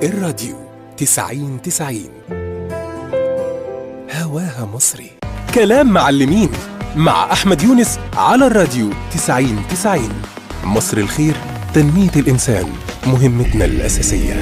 الراديو تسعين تسعين هواها مصري كلام معلمين مع أحمد يونس على الراديو تسعين تسعين مصر الخير تنمية الإنسان مهمتنا الأساسية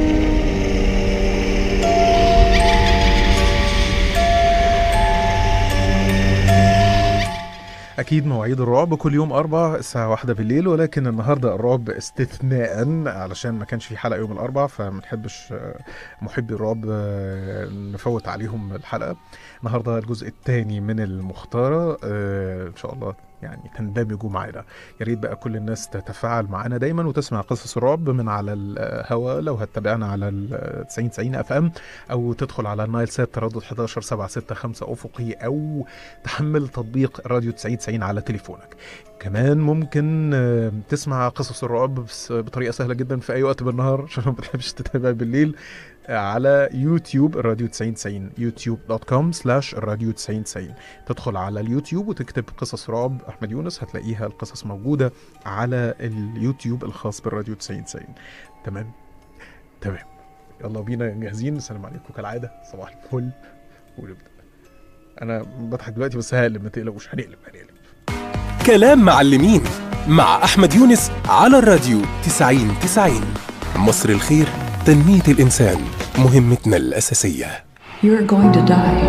أكيد مواعيد الرعب كل يوم أربع الساعة واحدة بالليل ولكن النهاردة الرعب استثناء علشان ما كانش في حلقة يوم الأربع فما نحبش آه، محبي الرعب آه، نفوت عليهم الحلقة النهاردة الجزء الثاني من المختارة آه، إن شاء الله يعني تندمجوا معانا يا ريت بقى كل الناس تتفاعل معانا دايما وتسمع قصص الرعب من على الهوا لو هتتابعنا على ال 90 90 اف ام او تدخل على النايل سات تردد 11 7 6 5 افقي او تحمل تطبيق راديو 90 90 على تليفونك كمان ممكن آه، تسمع قصص الرعب بس- بطريقه سهله جدا في اي وقت بالنهار عشان ما بتحبش تتابع بالليل آه، على يوتيوب الراديو 90 90 يوتيوب دوت كوم سلاش الراديو 90 90 تدخل على اليوتيوب وتكتب قصص رعب احمد يونس هتلاقيها القصص موجوده على اليوتيوب الخاص بالراديو 90 90 تمام تمام يلا بينا جاهزين السلام عليكم كالعاده صباح الفل ونبدا انا بضحك دلوقتي بس هقلب ما تقلقوش هنقلب هنقلب كلام معلمين مع أحمد يونس على الراديو تسعين تسعين مصر الخير تنمية الإنسان مهمتنا الأساسية You're going to die.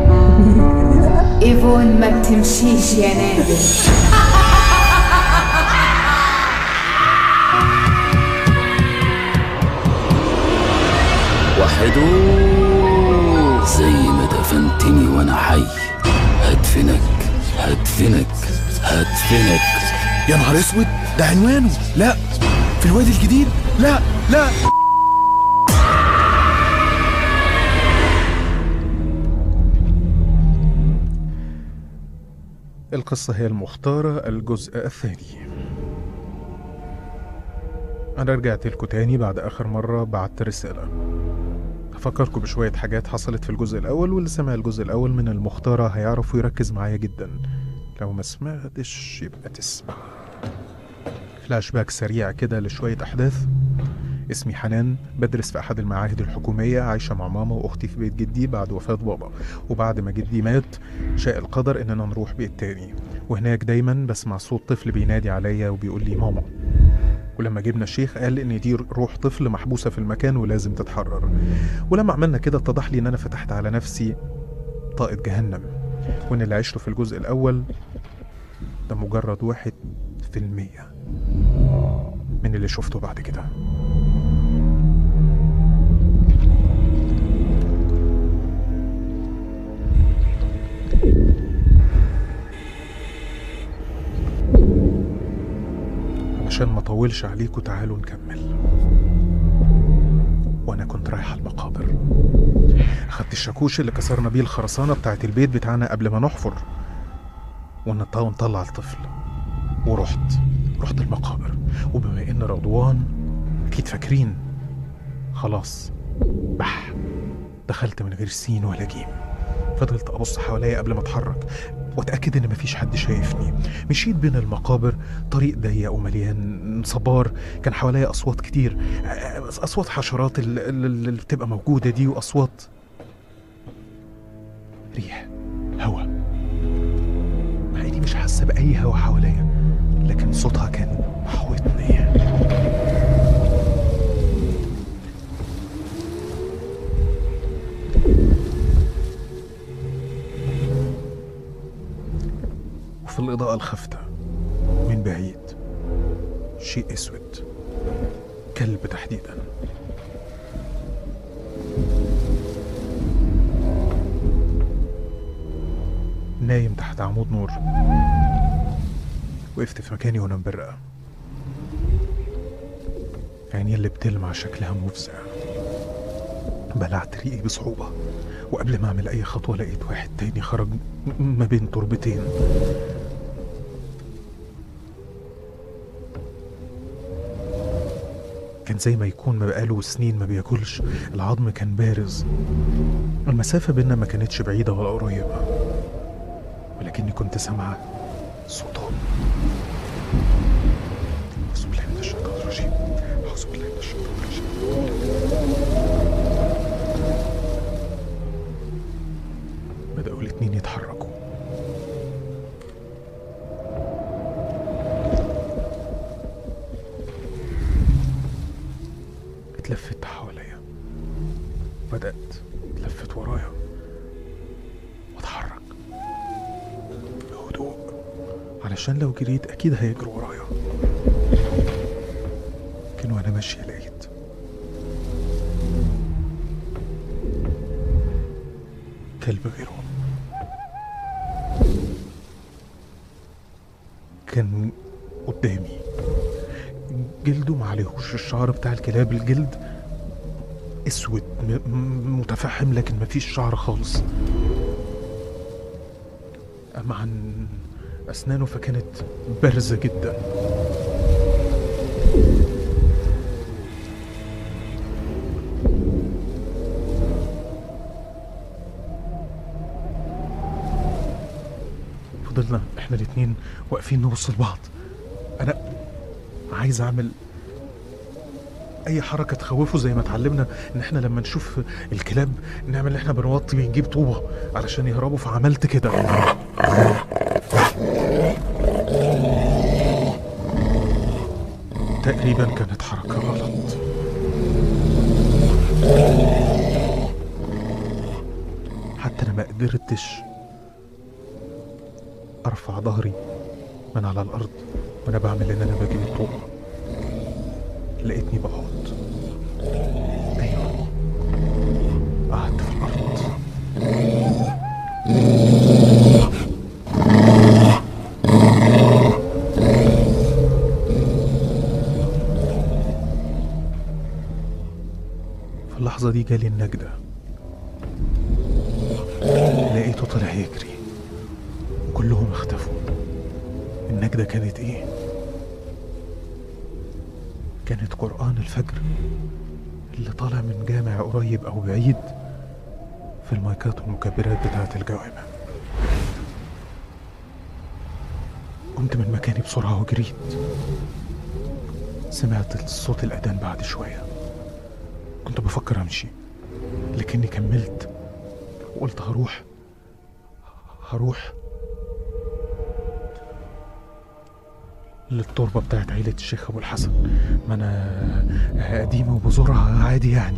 ايفون ما بتمشيش يا نادر وحدو زي ما دفنتني وانا حي هدفنك هدفنك هدفنك يا نهار اسود ده عنوانه لا في الوادي الجديد لا لا القصة هي المختارة الجزء الثاني أنا رجعت لكم تاني بعد آخر مرة بعت رسالة هفكركم بشوية حاجات حصلت في الجزء الأول واللي سمع الجزء الأول من المختارة هيعرف ويركز معايا جدا لو ما سمعتش يبقى تسمع فلاش باك سريع كده لشوية أحداث اسمي حنان بدرس في أحد المعاهد الحكومية عايشة مع ماما وأختي في بيت جدي بعد وفاة بابا وبعد ما جدي مات شاء القدر إننا نروح بيت تاني وهناك دايما بسمع صوت طفل بينادي عليا وبيقول لي ماما ولما جبنا الشيخ قال ان دي روح طفل محبوسه في المكان ولازم تتحرر ولما عملنا كده اتضح لي ان انا فتحت على نفسي طاقه جهنم وان اللي عشته في الجزء الاول ده مجرد واحد في المية من اللي شفته بعد كده علشان ما اطولش عليكم تعالوا نكمل وانا كنت رايح المقابر اخدت الشاكوش اللي كسرنا بيه الخرسانه بتاعت البيت بتاعنا قبل ما نحفر ونط- ونطلع الطفل ورحت رحت المقابر وبما ان رضوان اكيد فاكرين خلاص بح دخلت من غير سين ولا جيم فضلت ابص حواليا قبل ما اتحرك واتاكد ان مفيش حد شايفني مشيت بين المقابر طريق ضيق ومليان صبار كان حواليا اصوات كتير اصوات حشرات ال- ال- اللي بتبقى موجوده دي واصوات ريح هوا مع اني مش حاسه باي هوا حواليا لكن صوتها كان محوطني وفي الإضاءة الخافتة من بعيد شيء أسود كلب تحديدا نايم تحت عمود نور وقفت في مكاني وانا مبرقة عيني اللي بتلمع شكلها مفزع بلعت ريقي بصعوبة وقبل ما أعمل أي خطوة لقيت واحد تاني خرج م- ما بين تربتين كان زي ما يكون ما بقاله سنين ما بياكلش العظم كان بارز المسافة بينا ما كانتش بعيدة ولا قريبة ولكني كنت سامعة صوتهم أعوذ بالله من الشيطان الرجيم أعوذ بالله من الشيطان الرجيم اتلفت حواليا بدأت اتلفت ورايا واتحرك بهدوء علشان لو جريت أكيد هيجروا ورايا لكن وأنا ماشي لقيت كلب غيرهم كان قدامي جلده معلهوش الشعر بتاع الكلاب الجلد اسود م- م- متفحم لكن مفيش شعر خالص اما عن اسنانه فكانت بارزه جدا فضلنا احنا الاتنين واقفين نبص لبعض انا عايز اعمل اي حركه تخوفه زي ما اتعلمنا ان احنا لما نشوف الكلاب نعمل ان احنا بنوطي بنجيب طوبه علشان يهربوا فعملت كده تقريبا كانت حركه غلط حتى انا ما قدرتش ارفع ظهري من على الارض وانا بعمل ان انا بجيب الطوبه لقيتني بقعد ايوه قعدت في الارض في اللحظة دي جالي النجدة لقيته طلع يجري كلهم اختفوا النجدة كانت ايه؟ كانت قرآن الفجر اللي طالع من جامع قريب أو بعيد في المايكات والمكبرات بتاعة الجوامع قمت من مكاني بسرعة وجريت سمعت صوت الأذان بعد شوية كنت بفكر أمشي لكني كملت وقلت هروح هروح للتربة بتاعت عيلة الشيخ أبو الحسن ما أنا قديمة وبزورها عادي يعني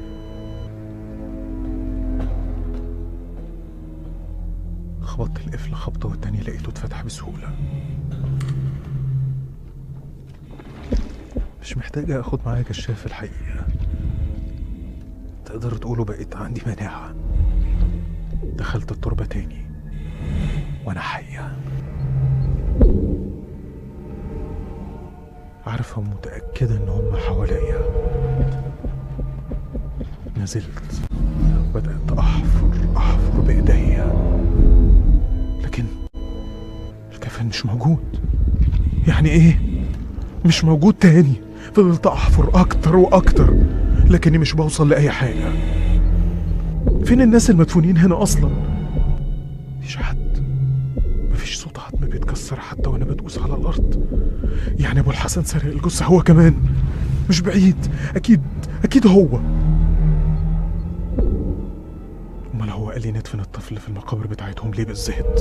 خبطت القفل خبطة والتانية لقيته اتفتح بسهولة مش محتاجة اخد معايا كشاف الحقيقة تقدر تقولوا بقيت عندي مناعة دخلت التربة تاني وانا حية عارفة ومتأكدة ان هم حواليا نزلت بدأت أحفر أحفر بإيديا لكن الكفن مش موجود يعني إيه؟ مش موجود تاني فضلت أحفر أكتر وأكتر لكني مش بوصل لأي حاجة فين الناس المدفونين هنا أصلا؟ مفيش حد مفيش صوت عظم بيتكسر حتى وأنا بدوس على الأرض يعني أبو الحسن سرق الجثة هو كمان مش بعيد أكيد أكيد هو امال هو قال لي ندفن الطفل في المقابر بتاعتهم ليه بالذات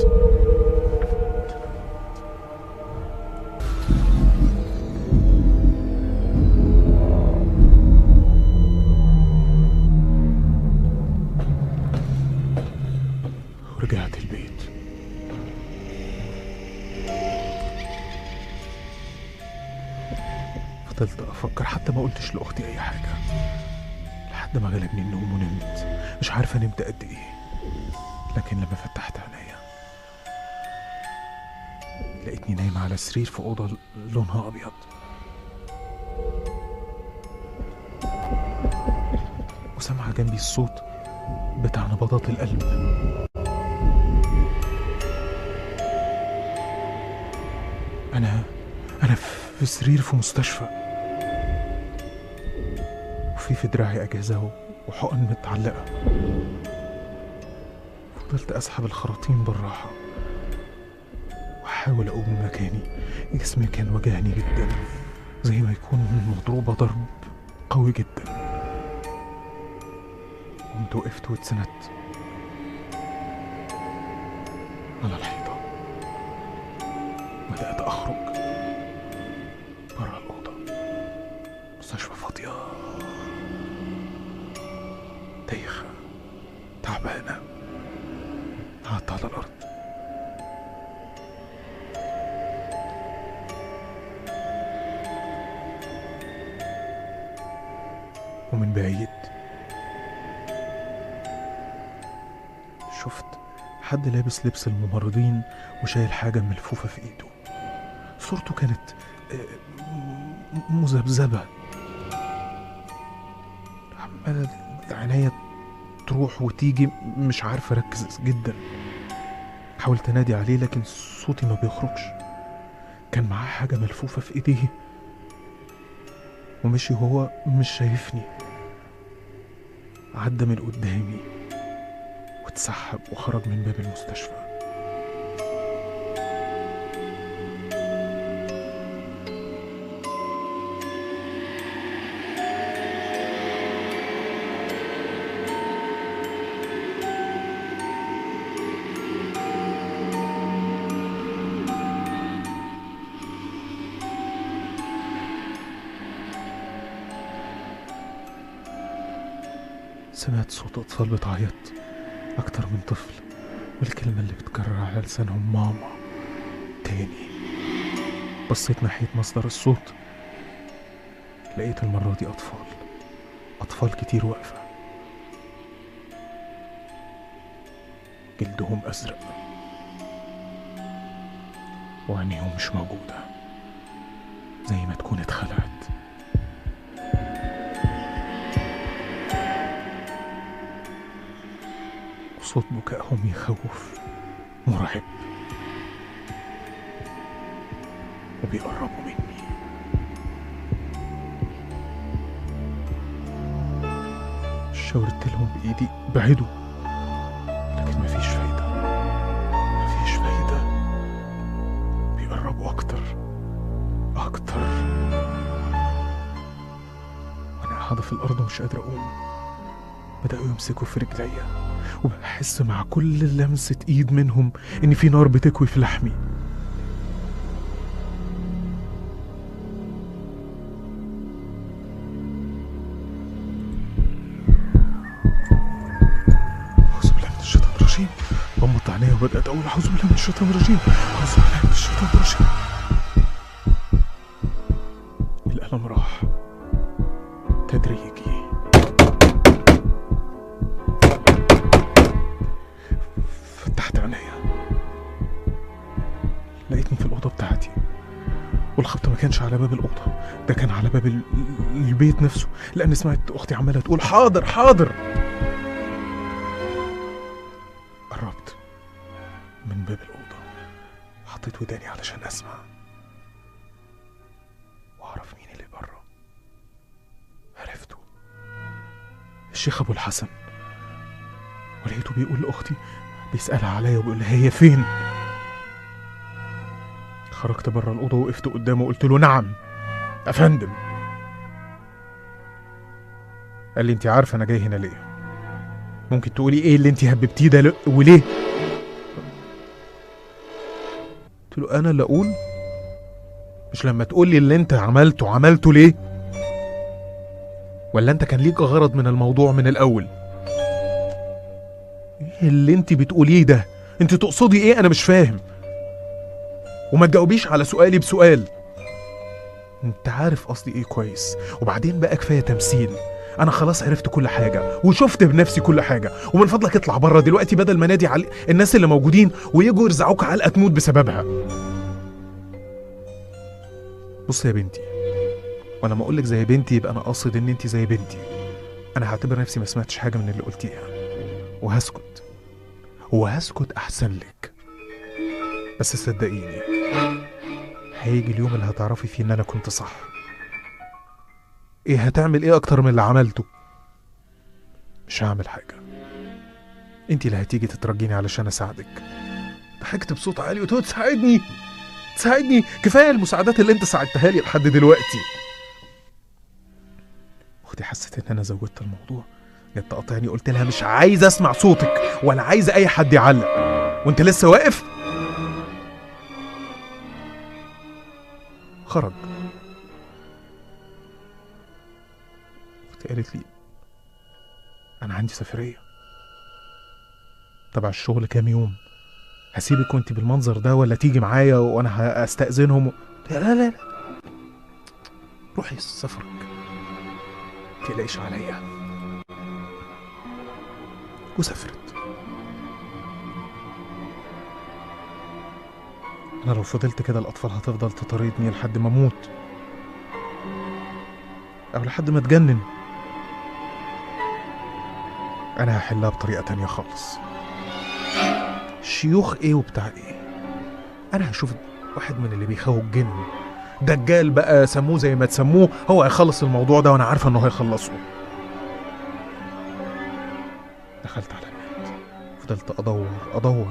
ورجعت البيت فضلت افكر حتى ما قلتش لاختي اي حاجه لحد ما غلبني النوم ونمت مش عارفه نمت قد ايه لكن لما فتحت عينيا لقيتني نايمة على سرير في أوضة لونها أبيض وسامعة جنبي الصوت بتاع نبضات القلب أنا أنا في سرير في مستشفى وفي في دراعي أجهزة وحقن متعلقة فضلت أسحب الخراطيم بالراحة وأحاول أقوم من مكاني جسمي كان وجعني جدا زي ما يكون مضروبة ضرب قوي جدا قمت وقفت واتسندت على الحيطة بدأت أخرج برا الأوضة مستشفى فاضية دايخة تعبانة قعدت على الأرض ومن بعيد شفت حد لابس لبس الممرضين وشايل حاجة ملفوفة في ايده صورته كانت آه، م- مذبذبة عمالة عينيا تروح وتيجي مش عارف اركز جدا حاولت انادي عليه لكن صوتي ما بيخرجش كان معاه حاجة ملفوفة في ايديه ومشي وهو مش شايفني عدى من قدامي واتسحب وخرج من باب المستشفى سمعت صوت أطفال بتعيط أكتر من طفل والكلمة اللي بتكرر على لسانهم ماما تاني بصيت ناحية مصدر الصوت لقيت المرة دي أطفال أطفال كتير واقفة جلدهم أزرق وعينيهم مش موجودة زي ما تكون اتخلعت وصوت بكائهم يخوف مرعب وبيقربوا مني شاورت لهم بإيدي بعدوا لكن مفيش فايدة مفيش فايدة بيقربوا أكتر أكتر وأنا قاعدة في الأرض ومش قادرة أقوم بدأوا يمسكوا في رجليا وبحس مع كل لمسة ايد منهم ان في نار بتكوي في لحمي أعوذ بالله من الشيطان الرجيم غمضت عينيا وبدأت أقول أعوذ بالله من الشيطان الرجيم أعوذ بالله من الشيطان الرجيم الألم راح تدريجي فتحت عينيا لقيتني في الأوضة بتاعتي والخبط ما كانش على باب الأوضة ده كان على باب ال- البيت نفسه لأن سمعت أختي عمالة تقول حاضر حاضر قربت من باب الأوضة حطيت وداني علشان أسمع وأعرف مين اللي بره عرفته الشيخ أبو الحسن ولقيته بيقول لأختي بيسألها عليا وبيقول لها هي فين خرجت بره الأوضة وقفت قدامه وقلت له نعم أفندم قال لي انت عارفة أنا جاي هنا ليه ممكن تقولي ايه اللي انت هببتيه ده ل- وليه قلت له انا اللي اقول مش لما تقول لي اللي انت عملته عملته ليه ولا انت كان ليك غرض من الموضوع من الاول ايه اللي انت بتقوليه ده انت تقصدي ايه انا مش فاهم وما تجاوبيش على سؤالي بسؤال انت عارف قصدي ايه كويس وبعدين بقى كفايه تمثيل انا خلاص عرفت كل حاجه وشفت بنفسي كل حاجه ومن فضلك اطلع بره دلوقتي بدل ما نادي على الناس اللي موجودين ويجوا يرزعوك علقه تموت بسببها بص يا بنتي وانا ما اقولك زي بنتي يبقى انا قاصد ان انت زي بنتي انا هعتبر نفسي ما سمعتش حاجه من اللي قلتيها وهسكت وهسكت احسن لك بس صدقيني هيجي اليوم اللي هتعرفي فيه ان انا كنت صح ايه هتعمل ايه اكتر من اللي عملته مش هعمل حاجه انت اللي هتيجي تترجيني علشان اساعدك ضحكت بصوت عالي وقلت له تساعدني تساعدني كفايه المساعدات اللي انت ساعدتها لي لحد دلوقتي اختي حست ان انا زودت الموضوع جت تقاطعني قلت لها مش عايز اسمع صوتك ولا عايز اي حد يعلق وانت لسه واقف خرج اختي قالت لي انا عندي سفريه تبع الشغل كام يوم هسيبك وانت بالمنظر ده ولا تيجي معايا وانا هستأذنهم و... لا لا لا روحي سفرك تقلقش عليا وسافرت انا لو فضلت كده الاطفال هتفضل تطاردني لحد ما اموت او لحد ما اتجنن انا هحلها بطريقه تانية خالص شيوخ ايه وبتاع ايه انا هشوف واحد من اللي بيخوف الجن دجال بقى سموه زي ما تسموه هو هيخلص الموضوع ده وانا عارفه انه هيخلصه دخلت على النت فضلت ادور ادور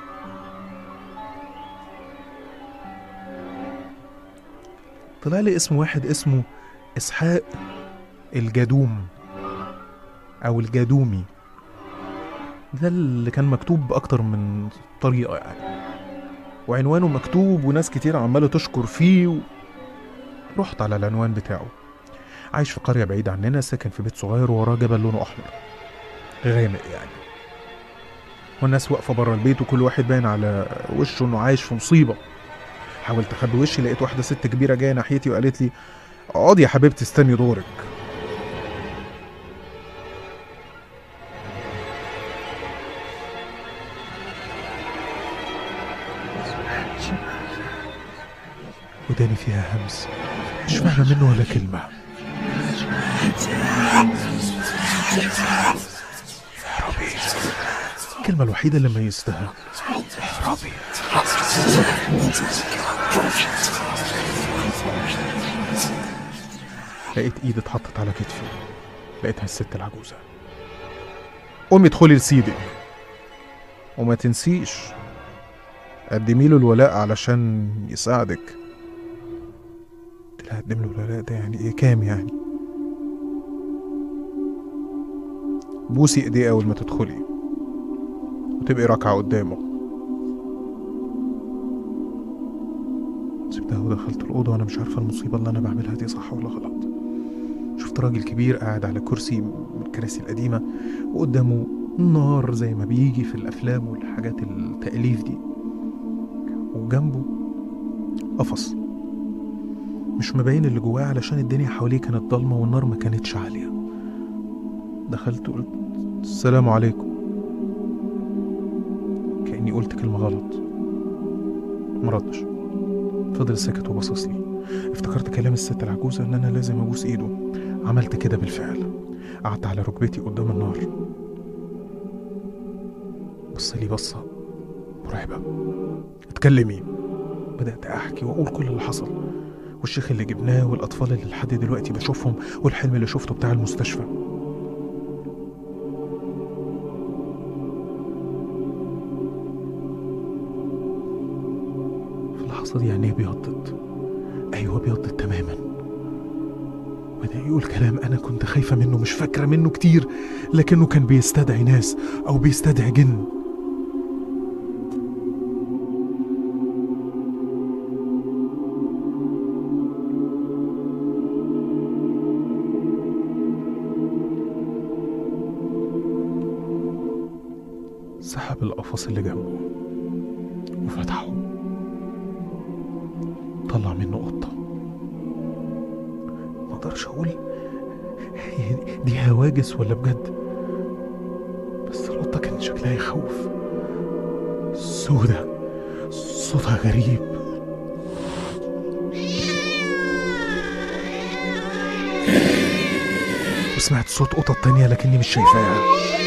طلع لي اسم واحد اسمه اسحاق الجدوم او الجدومي ده اللي كان مكتوب باكتر من طريقه يعني وعنوانه مكتوب وناس كتير عماله تشكر فيه و... رحت على العنوان بتاعه عايش في قريه بعيده عننا ساكن في بيت صغير ووراه جبل لونه احمر غامق يعني والناس واقفه بره البيت وكل واحد باين على وشه انه عايش في مصيبه حاولت اخبي وشي لقيت واحده ست كبيره جايه ناحيتي وقالت لي اقعدي يا حبيبتي استني دورك وداني فيها همس مش فاهمة منه ولا كلمة اهربي الكلمة الوحيدة اللي ميزتها اهربي لقيت ايد اتحطت على كتفي لقيتها الست العجوزة قومي ادخلي لسيدك وما تنسيش قدمي له الولاء علشان يساعدك قلت لها اقدم له الولاء ده يعني ايه كام يعني بوسي ايديه اول ما تدخلي وتبقي راكعه قدامه سبتها ودخلت الأوضة وأنا مش عارفة المصيبة اللي أنا بعملها دي صح ولا غلط شفت راجل كبير قاعد على كرسي من الكراسي القديمة وقدامه نار زي ما بيجي في الأفلام والحاجات التأليف دي وجنبه قفص مش مبين اللي جواه علشان الدنيا حواليه كانت ضلمة والنار ما كانتش عالية دخلت وقلت السلام عليكم كأني قلت كلمة غلط مردش فضل ساكت وبصص لي افتكرت كلام الست العجوزة ان انا لازم ابوس ايده عملت كده بالفعل قعدت على ركبتي قدام النار بص لي بصة مرعبة اتكلمي بدأت أحكي وأقول كل اللي حصل والشيخ اللي جبناه والأطفال اللي لحد دلوقتي بشوفهم والحلم اللي شفته بتاع المستشفى في اللحظة دي عينيه بيضت أيوة بيضت تماما بدأ يقول كلام أنا كنت خايفة منه مش فاكرة منه كتير لكنه كان بيستدعي ناس أو بيستدعي جن سحب القفص اللي جنبه وفتحه طلع منه قطة ما اقدرش اقول هي دي هواجس ولا بجد بس القطة كان شكلها يخوف سودة صوتها غريب وسمعت صوت قطط تانية لكني مش شايفاها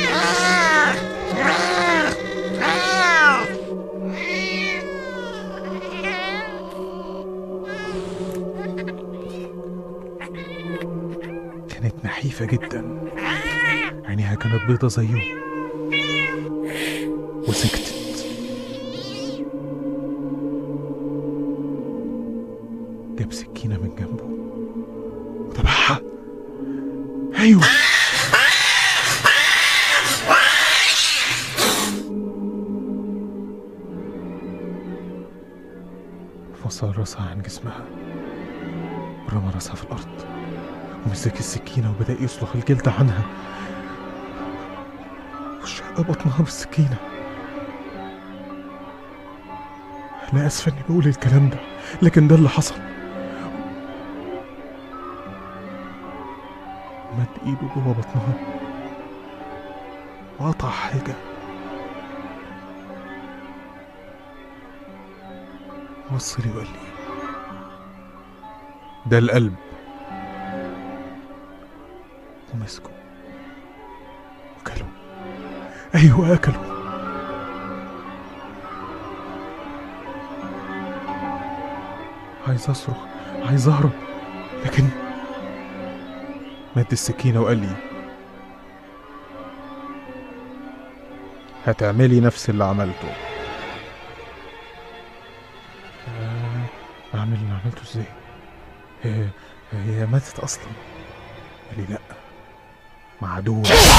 كانت نحيفة جدا عينيها كانت بيضة زيه وسكتت جاب سكينة من جنبه وذبحها أيوه فصل راسها عن جسمها ورمى راسها في الأرض ومسك السكينة وبدأ يسلخ الجلد عنها شق بطنها بالسكينة أنا آسفة إني بقول الكلام ده لكن ده اللي حصل مد إيده جوه بطنها وقطع حاجة بص لي وقال لي ده القلب ومسكه وكله أيوة أكله عايز أصرخ عايز أهرب لكن مد السكينة وقال لي هتعملي نفس اللي عملته آه، أعمل اللي عملته إزاي؟ هي هي ماتت أصلا قال لي لأ معدوم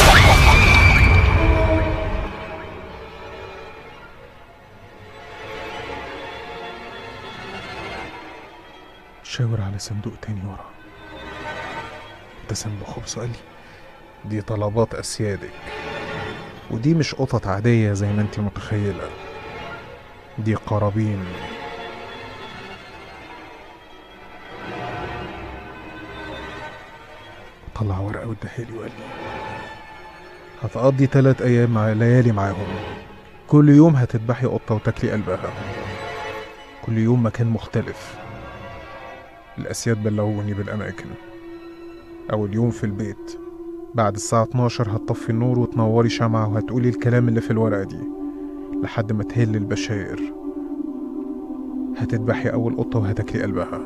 شاور على صندوق تاني ورا ابتسم بخبث وقال لي دي طلبات أسيادك ودي مش قطط عادية زي ما انت متخيلة دي قرابين طلع ورقة واداها لي وقال لي هتقضي تلات أيام مع ليالي معاهم كل يوم هتذبحي قطة وتاكلي قلبها كل يوم مكان مختلف الأسياد بلغوني بالأماكن أول يوم في البيت بعد الساعة 12 هتطفي النور وتنوري شمعة وهتقولي الكلام اللي في الورقة دي لحد ما تهل البشاير هتذبحي أول قطة وهتاكلي قلبها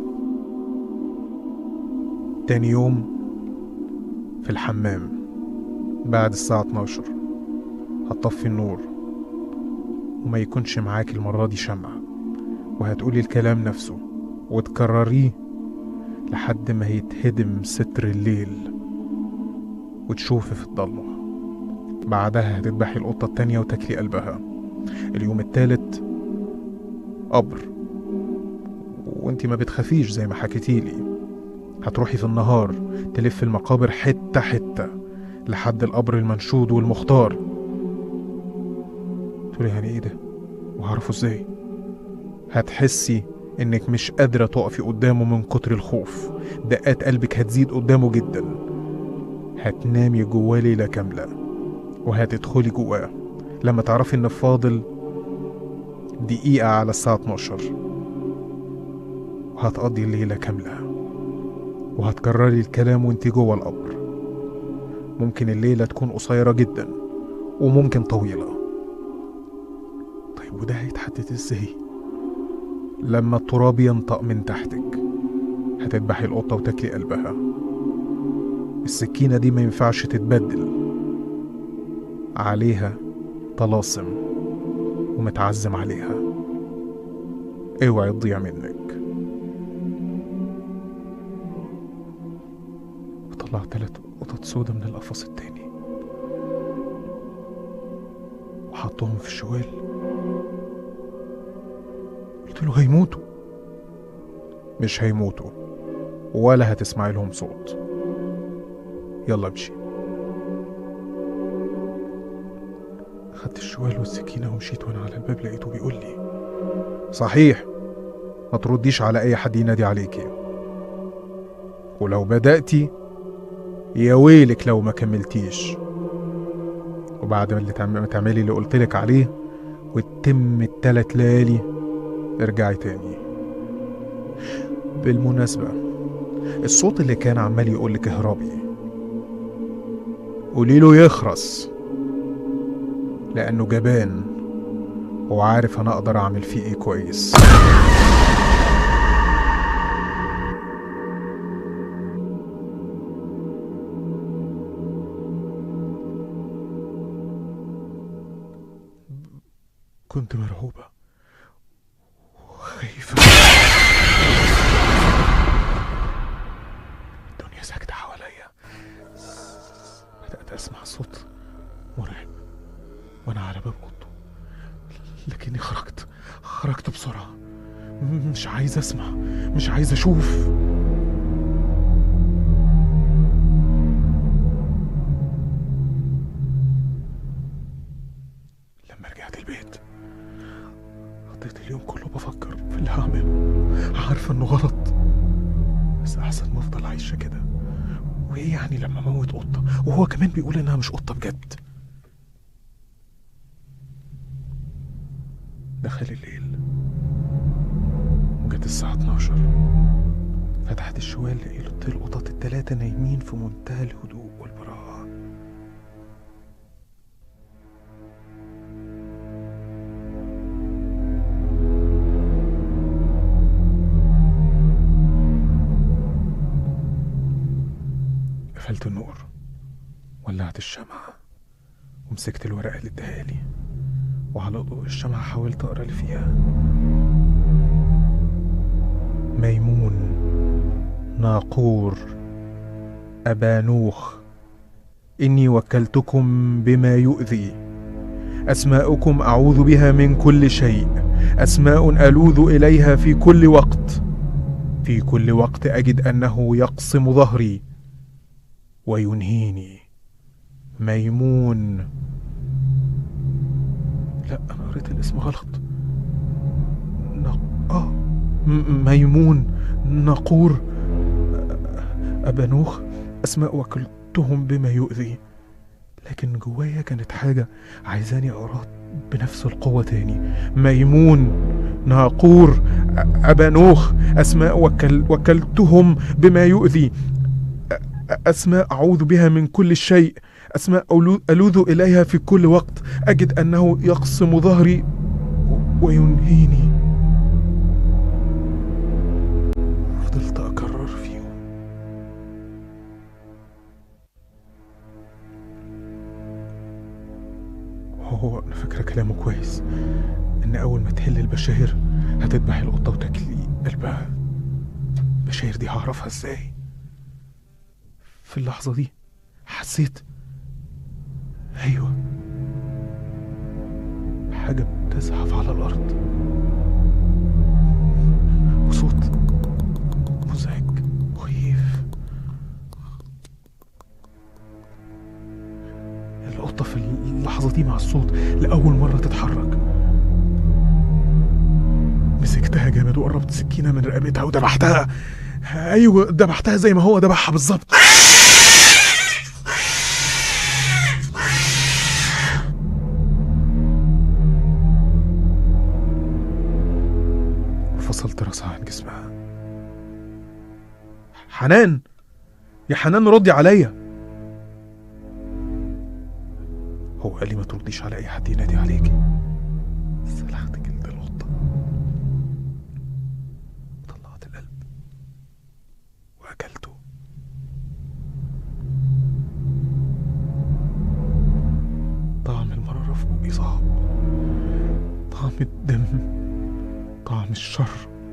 تاني يوم في الحمام بعد الساعة 12 هتطفي النور وما يكونش معاك المرة دي شمعة وهتقولي الكلام نفسه وتكرريه لحد ما يتهدم ستر الليل وتشوفي في الضلمة بعدها هتذبحي القطة التانية وتاكلي قلبها اليوم التالت قبر وانتي ما بتخافيش زي ما حكيتيلي هتروحي في النهار تلف المقابر حتة حتة لحد القبر المنشود والمختار تقولي يعني ايه ده وهعرفه ازاي هتحسي انك مش قادرة تقفي قدامه من كتر الخوف دقات قلبك هتزيد قدامه جدا هتنامي جواه ليلة كاملة وهتدخلي جواه لما تعرفي ان فاضل دقيقة على الساعة 12 وهتقضي الليلة كاملة وهتكرري الكلام وانت جوه القبر ممكن الليلة تكون قصيرة جدا وممكن طويلة طيب وده هيتحدد ازاي؟ لما التراب ينطق من تحتك هتذبحي القطة وتاكلي قلبها السكينة دي ما ينفعش تتبدل عليها طلاسم ومتعزم عليها اوعي تضيع منك وطلع تلات قطط سودا من القفص التاني وحطهم في الشوال قلت له هيموتوا مش هيموتوا ولا هتسمعي لهم صوت يلا امشي خدت الشوال والسكينة ومشيت وانا على الباب لقيته بيقول لي صحيح ما ترديش على اي حد ينادي عليكي ولو بدأتي يا ويلك لو ما كملتيش وبعد ما اللي تعم- ما تعملي اللي قلتلك عليه وتتم التلات ليالي ارجعي تاني بالمناسبة الصوت اللي كان عمال يقولك اهربي قولي له يخرس لأنه جبان وعارف أنا أقدر أعمل فيه إيه كويس كنت مرعوبة وخايفة الدنيا ساكتة حواليا بدأت أسمع صوت مرعب وأنا على باب أوضته لكني خرجت خرجت بسرعة م- مش عايز أسمع مش عايز أشوف عارفة إنه غلط بس أحسن ما أفضل عايشة كده وإيه يعني لما أموت قطة وهو كمان بيقول إنها مش قطة بجد دخل الليل وجت الساعة 12 فتحت الشوال لقيت القطط التلاتة نايمين في منتهى الهدوء والبراءة قفلت النور ولعت الشمعة ومسكت الورقة اللي اداها لي وعلى ضوء الشمعة حاولت أقرأ اللي فيها ميمون ناقور أبانوخ إني وكلتكم بما يؤذي أسماؤكم أعوذ بها من كل شيء أسماء ألوذ إليها في كل وقت في كل وقت أجد أنه يقصم ظهري وينهيني ميمون لا أنا قريت الاسم غلط نق... آه م- ميمون نقور أ- أبانوخ أسماء وكلتهم بما يؤذي لكن جوايا كانت حاجة عايزاني أقرأ بنفس القوة تاني ميمون ناقور أ- أبانوخ أسماء وكل وكلتهم بما يؤذي أ- أ- أسماء أعوذ بها من كل شيء أسماء ألو- ألوذ إليها في كل وقت أجد أنه يقسم ظهري و- وينهيني فضلت أكرر فيهم هو أنا فاكرة كلامه كويس إن أول ما تحل البشاير هتذبح القطة وتاكلي قلبها البشاير دي هعرفها إزاي في اللحظة دي حسيت أيوة حاجة بتزحف على الأرض وصوت مزعج مخيف القطة في اللحظة دي مع الصوت لأول مرة تتحرك مسكتها جامد وقربت سكينة من رقبتها وذبحتها أيوة ذبحتها زي ما هو ذبحها بالظبط وفصلت راسها عن جسمها حنان يا حنان ردي عليا هو قال لي ما ترديش على اي حد ينادي عليكي سلخت جلد القطة طلعت القلب واكلته طعم المرارة في بقي صعب طعم الدم طعم الشر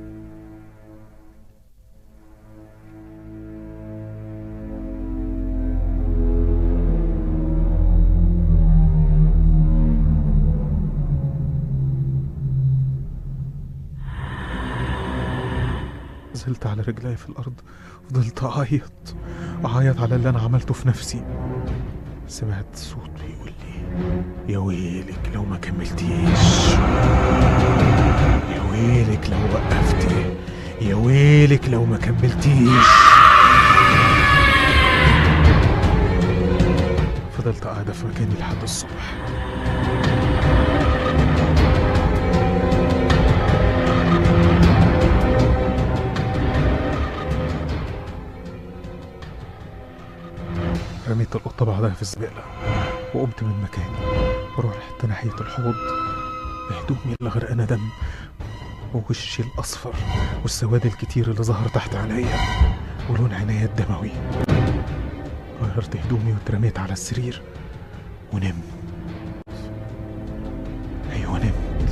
نزلت على رجلي في الأرض فضلت أعيط أعيط على اللي أنا عملته في نفسي سمعت صوت بيقول لي يا ويلك لو ما كملتيش يا ويلك لو وقفتي يا ويلك لو ما كملتيش فضلت قاعدة في مكاني لحد الصبح رميت القطة بعدها في الزبالة وقمت من مكاني ورحت ناحية الحوض بهدومي اللي غرقانة دم ووشي الأصفر والسواد الكتير اللي ظهر تحت عينيا ولون عينيا الدموي غيرت هدومي واترميت على السرير ونمت أيوة نمت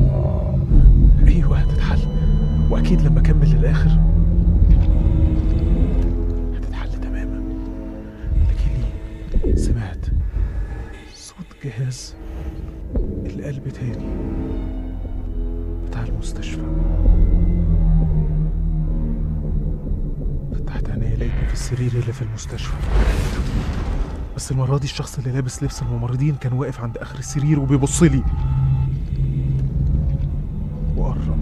ايوه هتتحل واكيد لما اكمل للاخر هتتحل تماما لكني سمعت صوت جهاز القلب تاني بتاع المستشفى فتحت عينيا لقيتني في السرير اللي في المستشفى بس المرة دي الشخص اللي لابس لبس الممرضين كان واقف عند آخر السرير وبيبص لي وقرب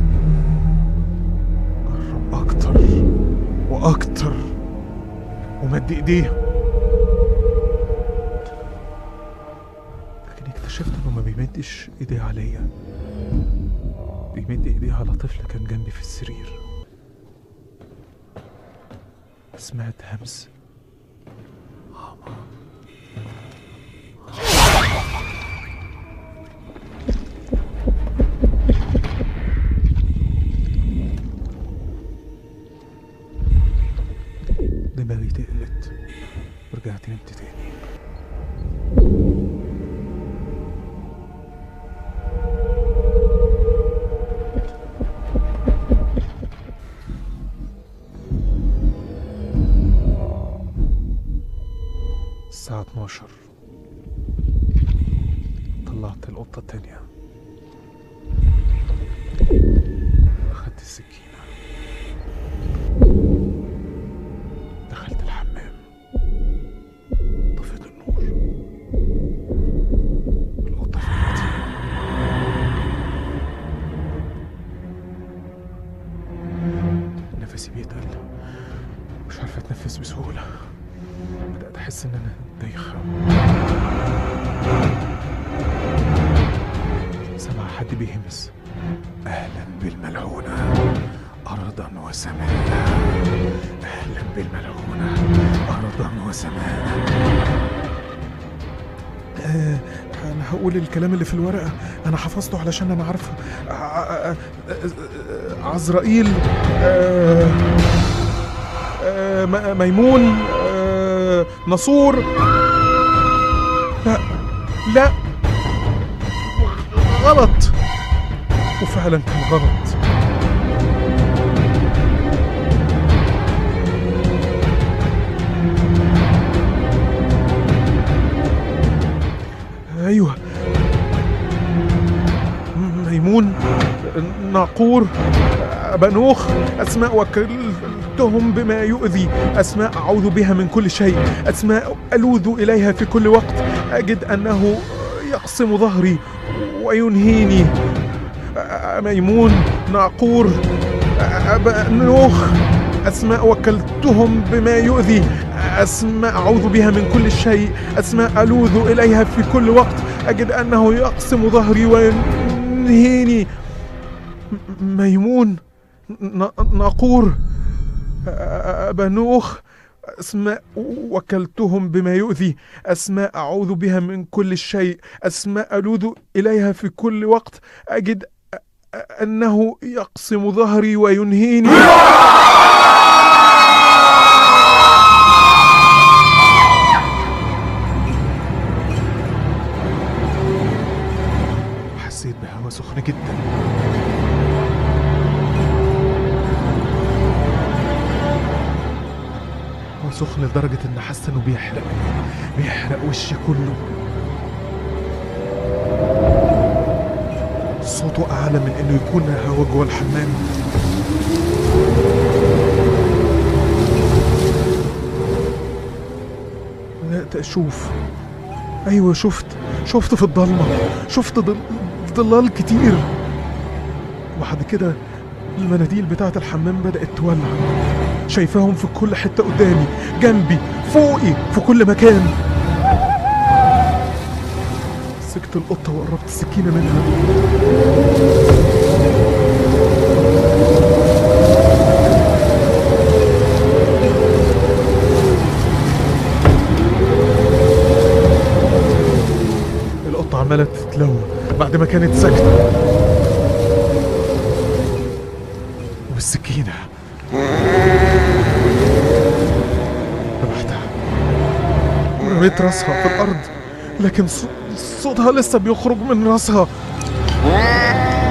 قرب أكتر وأكتر ومد إيديه لكن اكتشفت إنه ما بيمدش إيديه عليا بيمد إيديه على طفل كان جنبي في السرير سمعت همس دماغي تقلت ورجعت نمت تاني الساعة 12 طلعت القطة التانية أخدت السكينة دخلت الحمام طفيت النور القطة في ايدي نفسي بيتقل مش عارف اتنفس بسهولة بدأت أحس إن أنا دايخة سمع حد بيهمس أهلا بالملعونة أرضا وسماء أهلا بالملعونة أرضا وسماء آه أنا هقول الكلام اللي في الورقة أنا حفظته علشان أنا عارفه آه، آه، آه، آه، عزرائيل آه آه، م- ميمون آه، نصور لا لا غلط وفعلا كان غلط ايوه م- ميمون ناقور بنوخ اسماء وكلتهم بما يؤذي اسماء اعوذ بها من كل شيء اسماء الوذ اليها في كل وقت اجد انه يقسم ظهري وينهيني ميمون ناقور بنوخ أسماء وكلتهم بما يؤذي أسماء أعوذ بها من كل شيء أسماء ألوذ إليها في كل وقت أجد أنه يقسم ظهري وينهيني م- ميمون ن- ناقور بنوخ أسماء وكلتهم بما يؤذي أسماء أعوذ بها من كل شيء أسماء ألوذ إليها في كل وقت أجد أ- أ- أنه يقسم ظهري وينهيني حسيت بهوا سخن جدا هو سخن لدرجة إن حاسس إنه بيحرق بيحرق وشي كله صوته أعلى من إنه يكون هوا جوه الحمام بدأت أشوف أيوة شفت شفت في الضلمة شفت ضل... ضلال كتير وبعد كده المناديل بتاعة الحمام بدأت تولع شايفاهم في كل حتة قدامي جنبي فوقي في كل مكان مسكت القطة وقربت السكينة منها القطة عمالة تتلون بعد ما كانت ساكتة والسكينة ذبحتها ورميت راسها في الأرض لكن ص- صوتها لسه بيخرج من راسها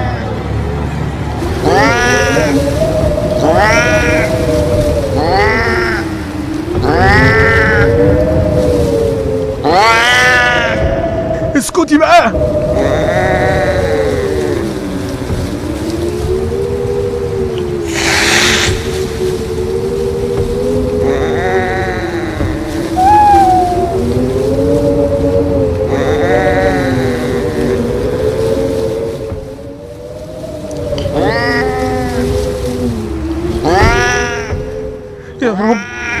بقى يا رب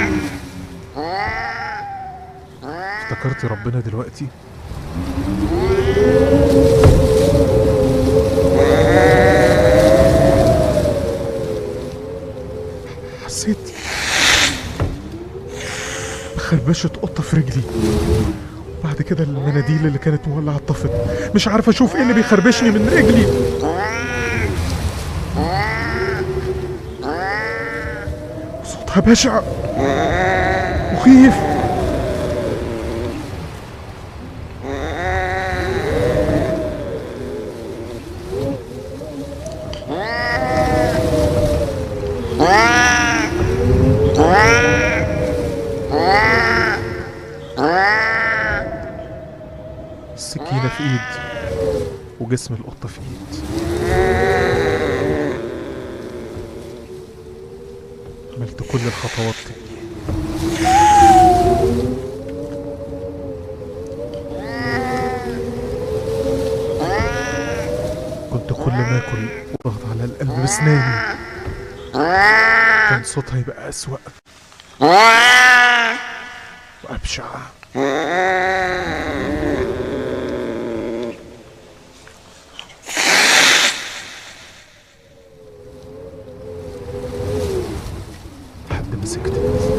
افتكرت ربنا دلوقتي حسيت بخربشة قطة في رجلي بعد كده المناديل اللي كانت مولعة اتطفت مش عارف اشوف ايه اللي بيخربشني من رجلي صوتها بشع مخيف السكينة في ايد وجسم القطة في ايد عملت كل الخطوات تاني كنت كل ما اكل واضغط على القلب بسناني كان صوتها يبقى أسوأ وأبشع لحد ما سكتت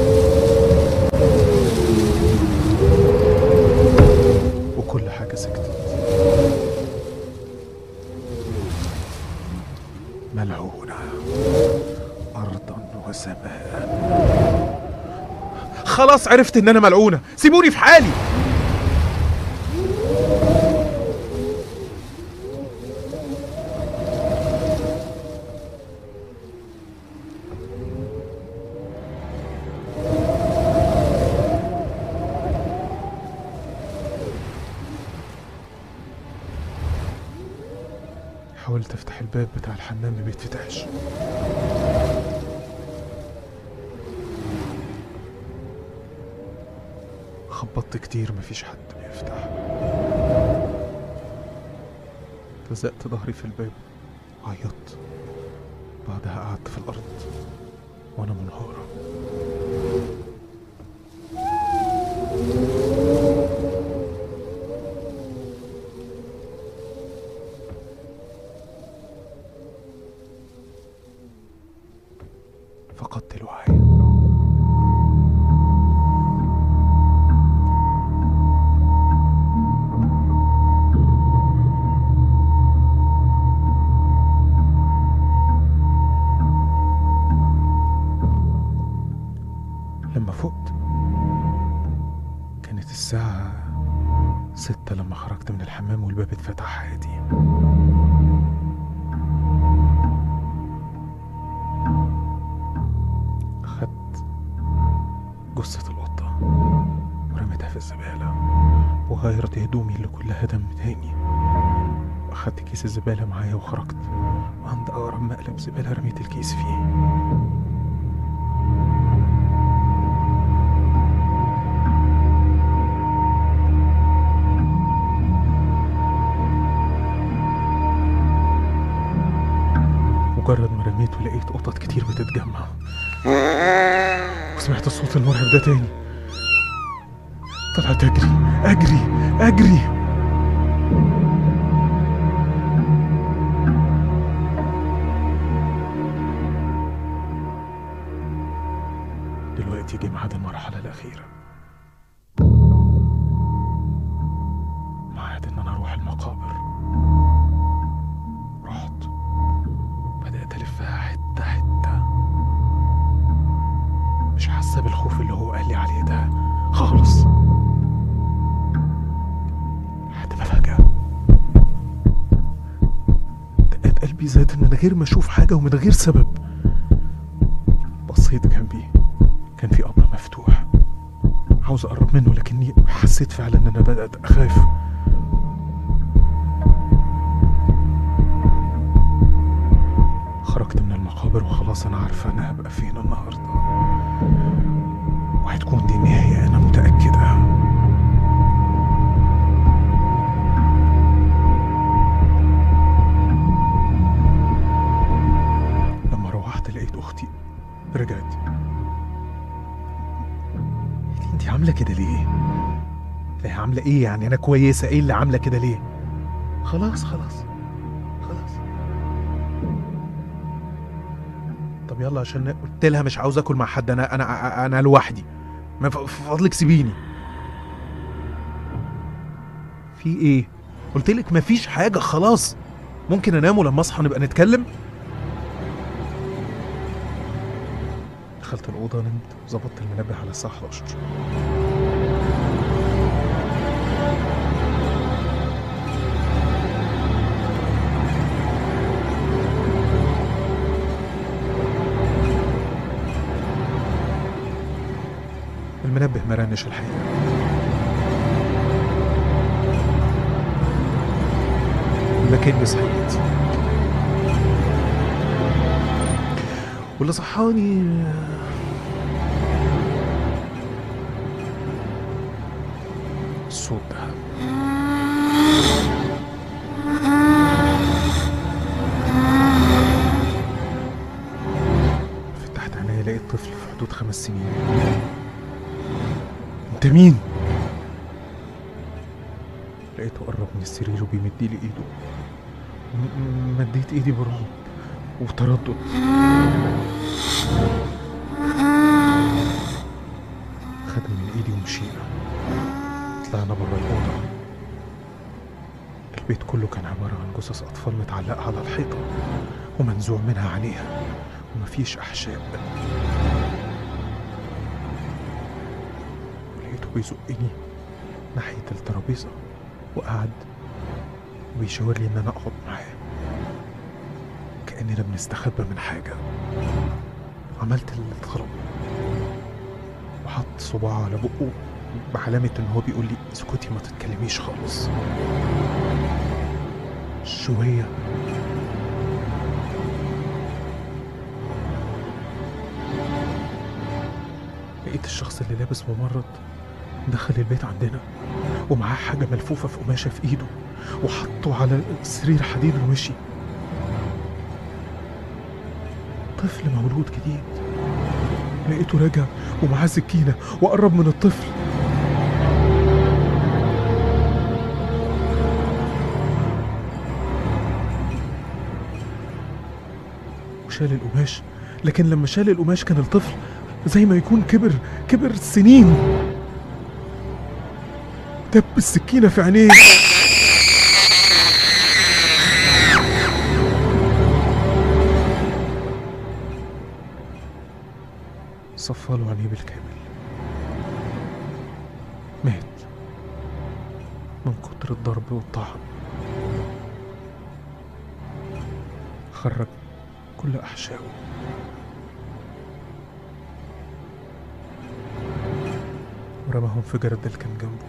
وكل حاجة سكتت ملعونة أرضا وسماء خلاص عرفت إن أنا ملعونة سيبوني في حالي حاولت افتح الباب بتاع الحمام ما بيتفتحش خبطت كتير مفيش حد بيفتح لزقت ظهري في الباب عيطت بعدها قعدت في الأرض وأنا منهارة فقدت الوعي لما فقت كانت الساعة ستة لما خرجت من الحمام والباب اتفتح عادي أخدت جثة القطة ورميتها في الزبالة وغيرت هدومي اللي كلها دم تاني وأخدت كيس الزبالة معايا وخرجت وعند أقرب مقلب زبالة رميت الكيس فيه مجرد ما رميت ولقيت قطط كتير بتتجمع وسمعت الصوت المرعب ده تاني طلعت اجري اجري اجري دلوقتي جه ميعاد المرحلة الأخيرة ميعاد إن أنا أروح المقابر رحت بدأت ألفها حتة حتة مش حاسة بالخوف اللي هو قال لي عليه ده خالص لحد ما فجأة دقات قلبي زادت من غير ما أشوف حاجة ومن غير سبب بصيت جنبي كان في قبر مفتوح عاوز أقرب منه لكني حسيت فعلا إن أنا بدأت أخاف صابر وخلاص انا عارفه انا هبقى فين النهارده وهتكون دي النهايه انا متاكده لما روحت لقيت اختي رجعت انت عامله كده ليه لا عامله ايه يعني انا كويسه ايه اللي عامله كده ليه خلاص خلاص خلاص طب يلا عشان قلت لها مش عاوز اكل مع حد انا انا انا لوحدي ما ف- فضلك سيبيني في ايه قلت لك مفيش حاجه خلاص ممكن انام ولما اصحى نبقى نتكلم دخلت الاوضه نمت وظبطت المنبه على الساعه 11 المنبه ما رنش الحقيقه لكني صحيت واللي صحاني الصوت ده فتحت عينيا لقيت طفل في حدود خمس سنين انت مين؟ لقيته قرب من السرير وبيمد لي ايده م- م- مديت ايدي برعب وتردد خدني من ايدي ومشينا طلعنا بره الاوضه البيت كله كان عباره عن جثث اطفال متعلقه على الحيطه ومنزوع منها عينيها ومفيش احشاء ولقيته بيزقني ناحيه الترابيزه وقعد وبيشاور لي ان انا اقعد معاه كاننا بنستخبى من حاجه عملت اللي اتطلب وحط صباعه على بقه بعلامة ان هو بيقول لي اسكتي ما تتكلميش خالص شوية لقيت الشخص اللي لابس ممرض دخل البيت عندنا ومعاه حاجة ملفوفة في قماشة في ايده وحطه على سرير حديد ومشي طفل مولود جديد لقيته راجع ومعاه سكينة وقرب من الطفل وشال القماش لكن لما شال القماش كان الطفل زي ما يكون كبر كبر سنين دب السكينة في عينيه صفى له عينيه بالكامل مات من كتر الضرب والطعن خرج كل أحشائه ورماهم في جرد اللي كان جنبه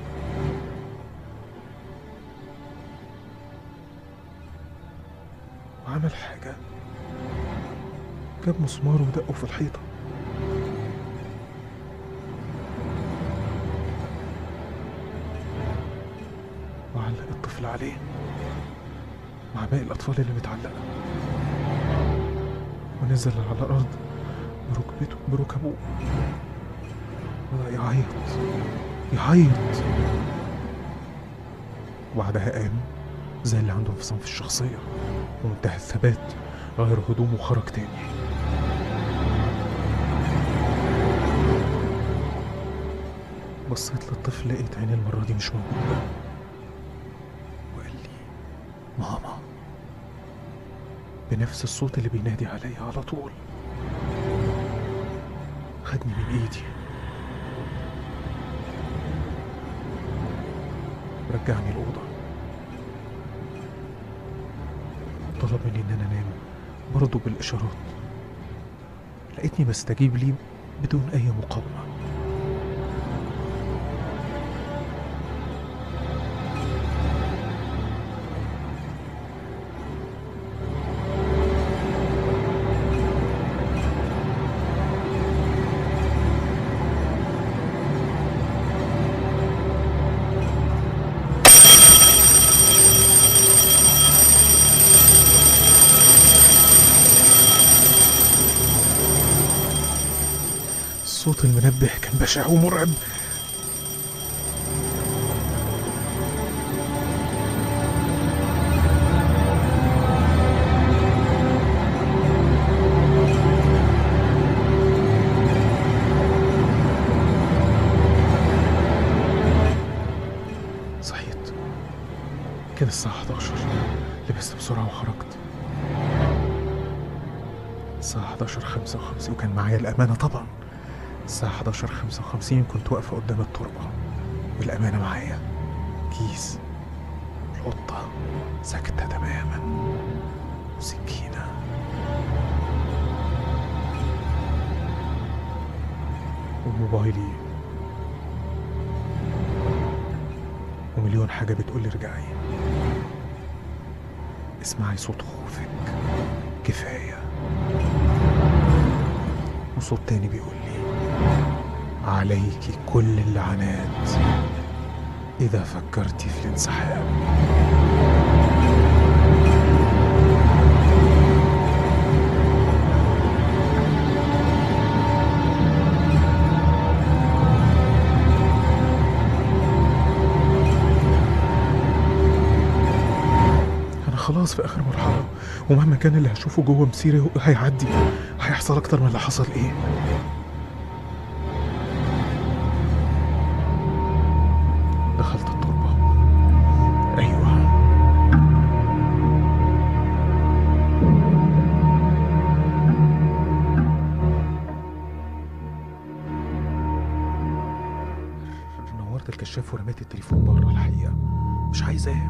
وعمل حاجة جاب مسمار ودقه في الحيطة وعلق الطفل عليه مع باقي الأطفال اللي متعلقة ونزل على الأرض بركبته بركبه بدأ يعيط يعيط وبعدها قام زي اللي عنده انفصام في الشخصية ومنتهى الثبات غير هدومه وخرج تاني بصيت للطفل لقيت عيني المرة دي مش موجودة وقال لي ماما بنفس الصوت اللي بينادي عليا على طول خدني من ايدي رجعني الأوضة طلب مني إن أنا أنام برضه بالإشارات لقيتني بستجيب ليه بدون أي مقاومة صوت المنبه كان بشع ومرعب صحيت كان الساعة 11 لبست بسرعة وخرجت الساعة 11 55 وكان معايا الأمانة طبعا الساعة 11 55 كنت واقفة قدام التربة والأمانة معايا كيس القطة ساكتة تماما وسكينة وموبايلي ومليون حاجة بتقولي ارجعي اسمعي صوت خوفك كفاية وصوت تاني بيقول لي عليك كل اللعنات إذا فكرت في الانسحاب أنا خلاص في آخر مرحلة ومهما كان اللي هشوفه جوه مسيري هيعدي هيحصل أكتر من اللي حصل إيه دخلت التربة أيوة نورت الكشاف ورميت التليفون بره الحقيقة مش عايزاه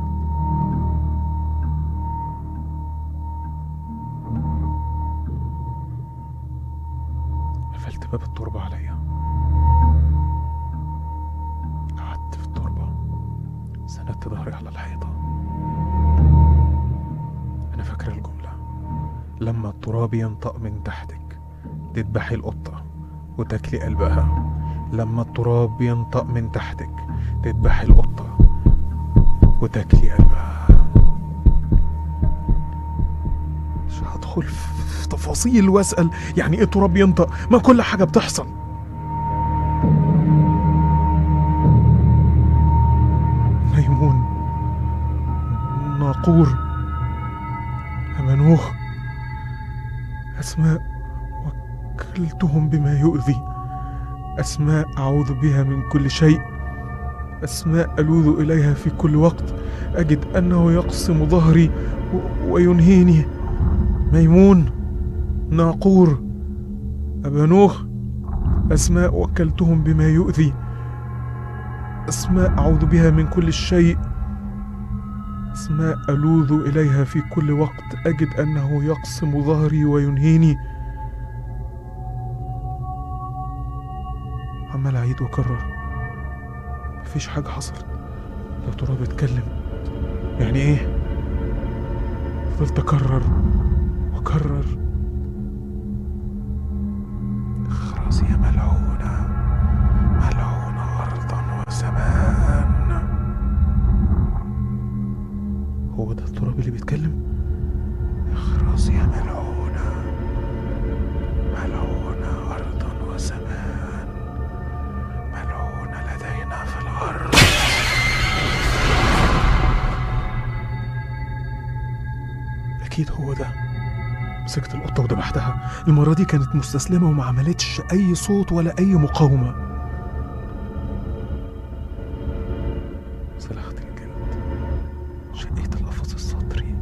قفلت باب التربة عليا قعدت في التربة سندت ظهري على الحيطة أنا فاكر الجملة لما التراب ينطق من تحتك تذبحي القطة وتاكلي قلبها لما التراب ينطق من تحتك تذبحي القطة وتاكلي قلبها مش هدخل في تفاصيل واسأل يعني ايه التراب ينطق ما كل حاجة بتحصل ميمون ناقور أمنوخ أسماء وكلتهم بما يؤذي أسماء أعوذ بها من كل شيء أسماء ألوذ إليها في كل وقت أجد أنه يقسم ظهري و- وينهيني ميمون ناقور أبانوخ أسماء وكلتهم بما يؤذي أسماء أعوذ بها من كل شيء أسماء ألوذ إليها في كل وقت أجد أنه يقسم ظهري وينهيني عمال أعيد وأكرر مفيش حاجة حصلت يا ترى بيتكلم يعني إيه فضلت أكرر وأكرر خلاص يا ملعونة ملعونة أرضا وسماء هو ده التراب اللي بيتكلم اخرس يا ملعونة ملعونة أرضا وسماء ملعونة لدينا في الأرض أكيد هو ده مسكت القطة وذبحتها المرة دي كانت مستسلمة وما عملتش أي صوت ولا أي مقاومة سلخت الجلد شقيت القفص الصدري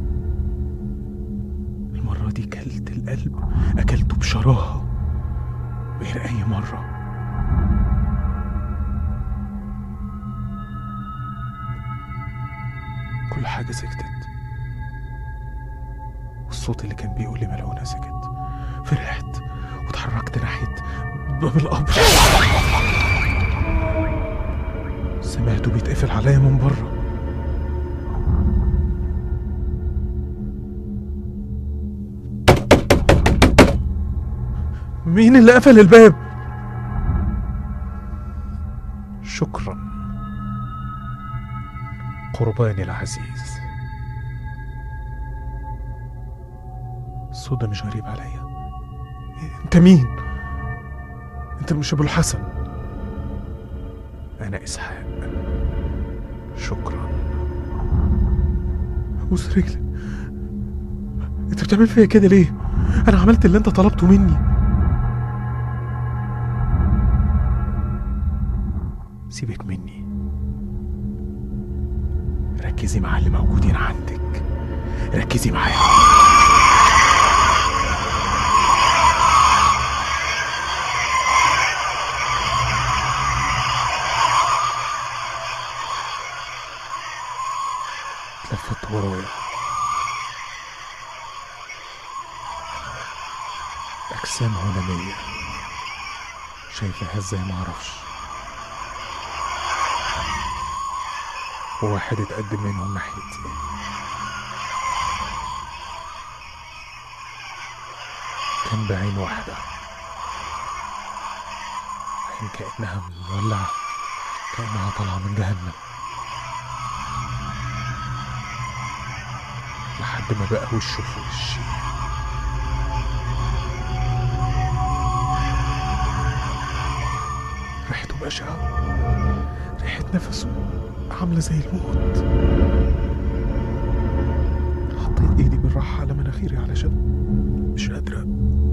المرة دي كلت القلب أكلته بشراهة غير أي مرة كل حاجة سكتت والصوت اللي كان بيقول لي ملعونة سكت فرحت واتحركت ناحية باب القبر سمعته بيتقفل عليا من بره مين اللي قفل الباب شكرا قرباني العزيز الصوت ده مش غريب عليا انت مين انت مش ابو الحسن انا اسحاق شكرا بوس رجلي انت بتعمل فيا كده ليه انا عملت اللي انت طلبته مني سيبك مني ركزي مع اللي موجودين عندك ركزي معايا لفت ورايا أجسام هلامية شايفها ازاي معرفش وواحد اتقدم منهم ناحيتي كان بعين واحدة عين كأنها مولعة كأنها طالعة من جهنم لحد ما بقى وشه في وشي ريحته بشعة ريحة نفسه عاملة زي الموت حطيت ايدي بالراحة على مناخيري علشان مش قادرة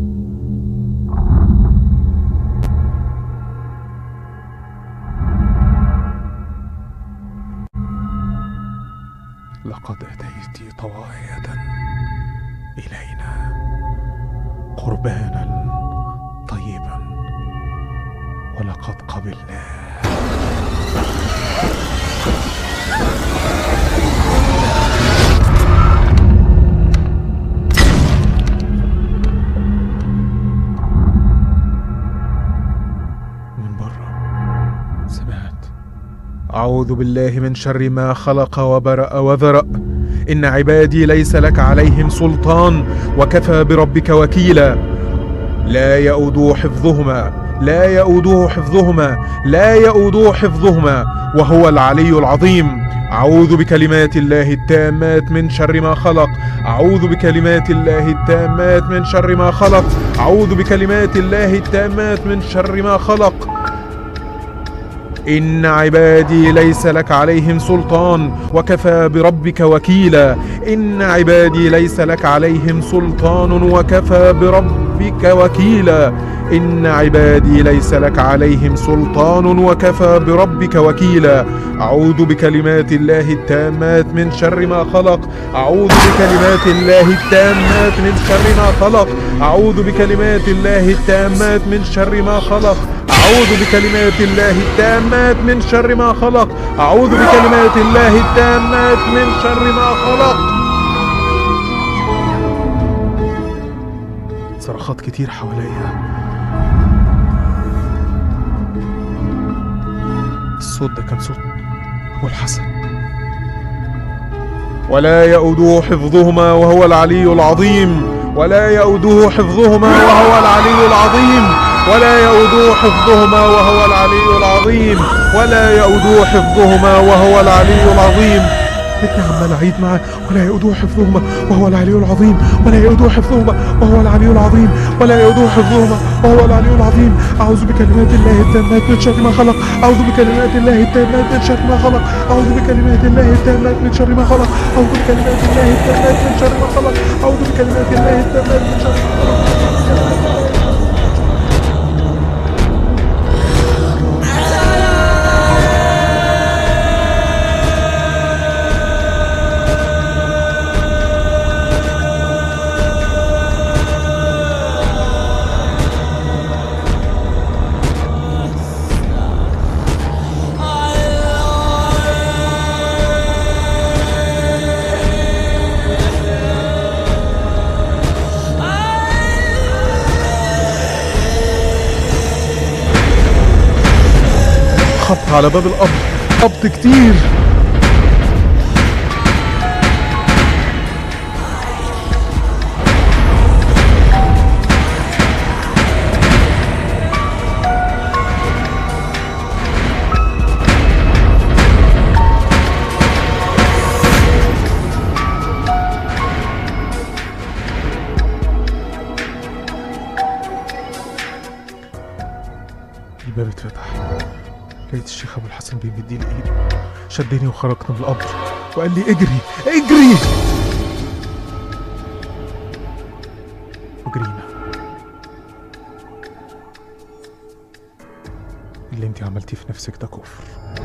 لقد أتيت طواعية إلينا قربانا طيبا ولقد قبلناه من بره سمعت أعوذ بالله من شر ما خلق وبرأ وذرأ إن عبادي ليس لك عليهم سلطان وكفى بربك وكيلا لا يؤود حفظهما لا يؤوده حفظهما لا يؤوده حفظهما وهو العلي العظيم أعوذ بكلمات الله التامات من شر ما خلق أعوذ بكلمات الله التامات من شر ما خلق أعوذ بكلمات الله التامات من شر ما خلق إن عبادي ليس لك عليهم سلطان وكفى بربك وكيلا إن عبادي ليس لك عليهم سلطان وكفى بربك وكيلا إن عبادي ليس لك عليهم سلطان وكفى بربك وكيلا أعوذ بكلمات الله التامات من شر ما خلق أعوذ بكلمات الله التامات من شر ما خلق أعوذ بكلمات الله التامات من شر ما خلق أعوذ بكلمات الله التامات من شر ما خلق أعوذ بكلمات الله التامات من شر ما خلق صرخات كتير حواليا الصوت ده كان صوت أبو الحسن ولا يؤوده حفظهما وهو العلي العظيم ولا يؤوده حفظهما وهو العلي العظيم ولا يؤوده حفظهما وهو العلي العظيم ولا يؤوده حفظهما وهو العلي العظيم بيتنا عمال اعيد معاه ولا يؤوده حفظهما وهو العلي العظيم ولا يؤوده حفظهما وهو العلي العظيم ولا يؤوده حفظهما وهو العلي العظيم اعوذ بكلمات الله التامات من شر ما خلق اعوذ بكلمات الله التامات من شر ما خلق اعوذ بكلمات الله التامات من شر ما خلق اعوذ بكلمات الله التامات من شر ما خلق اعوذ بكلمات الله التامات من شر ما خلق خبط على باب القبر خبط كتير الباب اتفتح لقيت الشيخ ابو الحسن بيمد لي ايده شدني وخرجت من القبر وقال لي اجري اجري وجرينا اللي انت عملتيه في نفسك ده كفر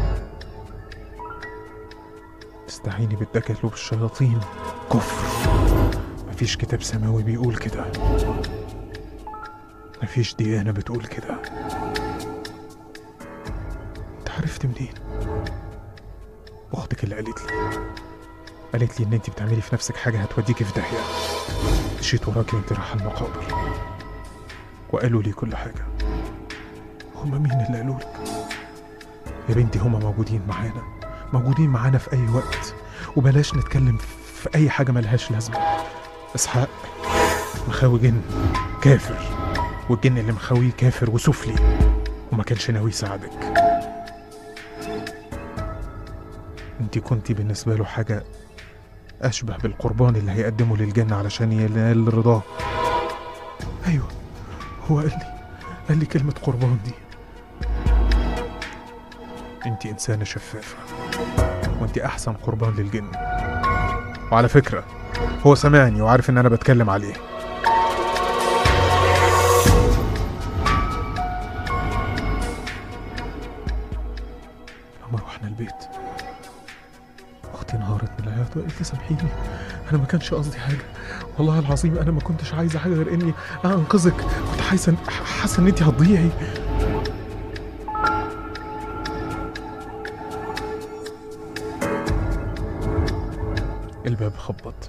تستعيني بالدجل وبالشياطين كفر مفيش كتاب سماوي بيقول كده مفيش ديانة بتقول كده انت عرفت منين اختك اللي قالت لي قالت لي ان انت بتعملي في نفسك حاجة هتوديكي في داهية مشيت وراكي وانت رايحة المقابر وقالوا لي كل حاجة هما مين اللي قالوا لك يا بنتي هما موجودين معانا موجودين معانا في اي وقت وبلاش نتكلم في اي حاجة ملهاش لازمة اسحاق مخاوي جن كافر والجن اللي مخاويه كافر وسفلي وما كانش ناوي يساعدك انت كنتي بالنسبة له حاجة أشبه بالقربان اللي هيقدمه للجن علشان ينال رضاه أيوة هو قال لي قال لي كلمة قربان دي انت إنسانة شفافة وانت أحسن قربان للجن وعلى فكرة هو سمعني وعارف إن أنا بتكلم عليه لما روحنا البيت اختي انهارت من العياط وقالت لي سامحيني انا ما كانش قصدي حاجه والله العظيم انا ما كنتش عايزه حاجه غير اني انقذك كنت حاسه حاسه ان انت هتضيعي الباب خبط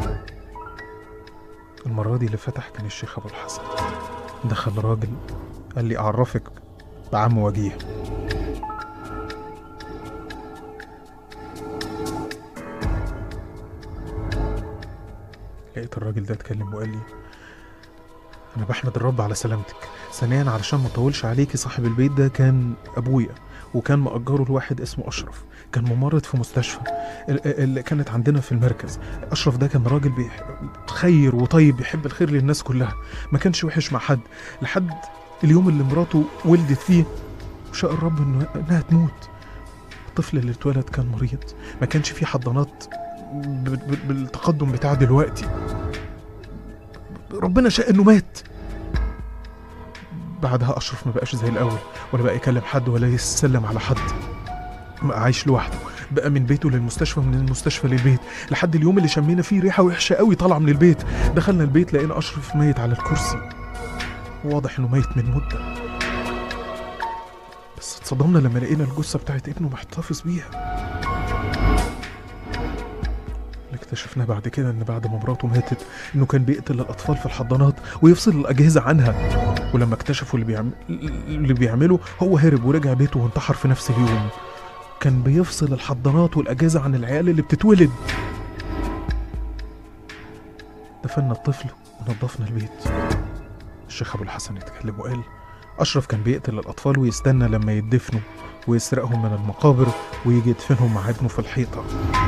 المرة دي اللي فتح كان الشيخ أبو الحسن دخل راجل قال لي أعرفك بعم وجيه لقيت الراجل ده اتكلم وقال لي انا بحمد الرب على سلامتك ثانيا علشان ما اطولش عليكي صاحب البيت ده كان ابويا وكان مأجره لواحد اسمه اشرف كان ممرض في مستشفى ال- اللي كانت عندنا في المركز اشرف ده كان راجل بيح- خير وطيب بيحب الخير للناس كلها ما كانش وحش مع حد لحد اليوم اللي مراته ولدت فيه وشاء الرب إنه انها تموت الطفل اللي اتولد كان مريض ما كانش فيه حضانات ب- ب- بالتقدم بتاع دلوقتي ربنا شاء انه مات بعدها اشرف ما بقاش زي الاول ولا بقى يكلم حد ولا يسلم على حد بقى عايش لوحده بقى من بيته للمستشفى ومن المستشفى للبيت لحد اليوم اللي شمينا فيه ريحه وحشه قوي طالعه من البيت دخلنا البيت لقينا اشرف ميت على الكرسي واضح انه ميت من مده بس اتصدمنا لما لقينا الجثه بتاعت ابنه محتفظ بيها اللي اكتشفناه بعد كده ان بعد ما مراته ماتت انه كان بيقتل الاطفال في الحضانات ويفصل الاجهزه عنها ولما اكتشفوا اللي بيعمل اللي بيعمله هو هرب ورجع بيته وانتحر في نفس اليوم كان بيفصل الحضانات والاجهزه عن العيال اللي بتتولد دفنا الطفل ونظفنا البيت الشيخ ابو الحسن اتكلم وقال اشرف كان بيقتل الاطفال ويستنى لما يدفنوا ويسرقهم من المقابر ويجي يدفنهم مع ابنه في الحيطه